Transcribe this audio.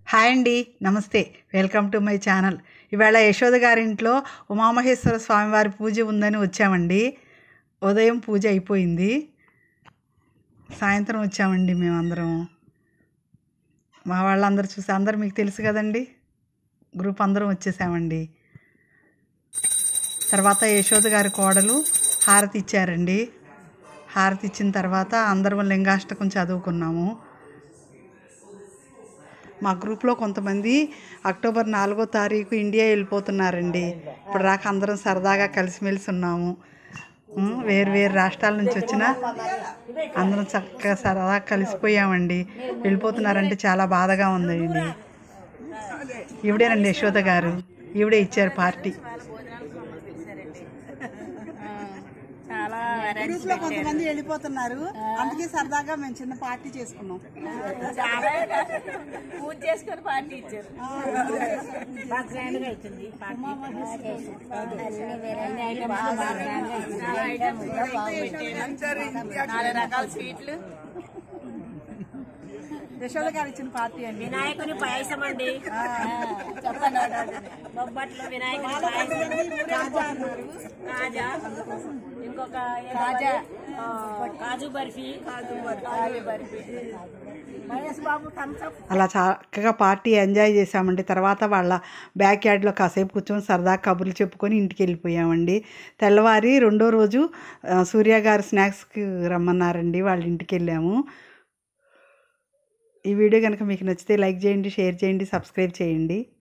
hi అండి నమస్తే welcome to my channel ఇవాళ యశోద గారింట్లో ఉమామహేశ్వర స్వామివారి పూజ ఉందని వచ్చామండి ఉదయం పూజ అయిపోయింది సాయంత్రం వచ్చామండి మేమందరం మా వాళ్ళందరూ చూసి అందరు మీకు తెలుసు కదండి గ్రూప్ అందరం వచ్చేసామండి తర్వాత యశోద గారి కోడలు హారతి ఇచ్చారండి హారతి ఇచ్చిన తర్వాత అందరం లింగాష్టకం చదువుకున్నాము మా గ్రూప్లో కొంతమంది అక్టోబర్ నాలుగో తారీఖు ఇండియా వెళ్ళిపోతున్నారండి ఇప్పుడు దాకా అందరం సరదాగా కలిసిమెలిసి ఉన్నాము ఉమ్, వేరు వేరు రాష్ట్రాల నుంచి వచ్చిన అందరం చక్కగా సరదాగా కలిసిపోయామండి వెళ్ళిపోతున్నారంటే చాలా బాధగా ఉందండి ఈవిడేనండి యశోద గారు ఈవిడే ఇచ్చారు పార్టీ చాలా గ్రూప్ లో కొంతమంది వెళ్ళిపోతున్నారు అందుకే సరదాగా మేము చిన్న పార్టీ చేసుకున్నాం చాలా పూజ చేసుకొని పార్టీ ఇచ్చారు బాగా గ్రాండ్ గా ఇచ్చింది నాలుగు రకాల స్వీట్లు యశోద గారు ఇచ్చిన పార్టీ అండి వినాయకుని పాయసం అండి చెప్పండి బొబ్బట్లు వినాయకుని పాయసం కాజా ఇంకొక కాజా కాజు బర్ఫీ కాజు బర్ఫీ మహేష్ బాబు థమ్స్అప్ అలా చక్కగా పార్టీ ఎంజాయ్ చేసామండి తర్వాత వాళ్ళ బ్యాక్ యార్డ్లో కాసేపు కూర్చొని సరదా కబుర్లు చెప్పుకొని ఇంటికి వెళ్ళిపోయామండి తెల్లవారి రెండో రోజు ఆ, సూర్య గారు స్నాక్స్కి రమ్మన్నారండి వాళ్ళ ఇంటికి వెళ్ళాము ఈ వీడియో కనుక మీకు నచ్చితే లైక్ చేయండి షేర్ చేయండి సబ్స్క్రైబ్ చేయండి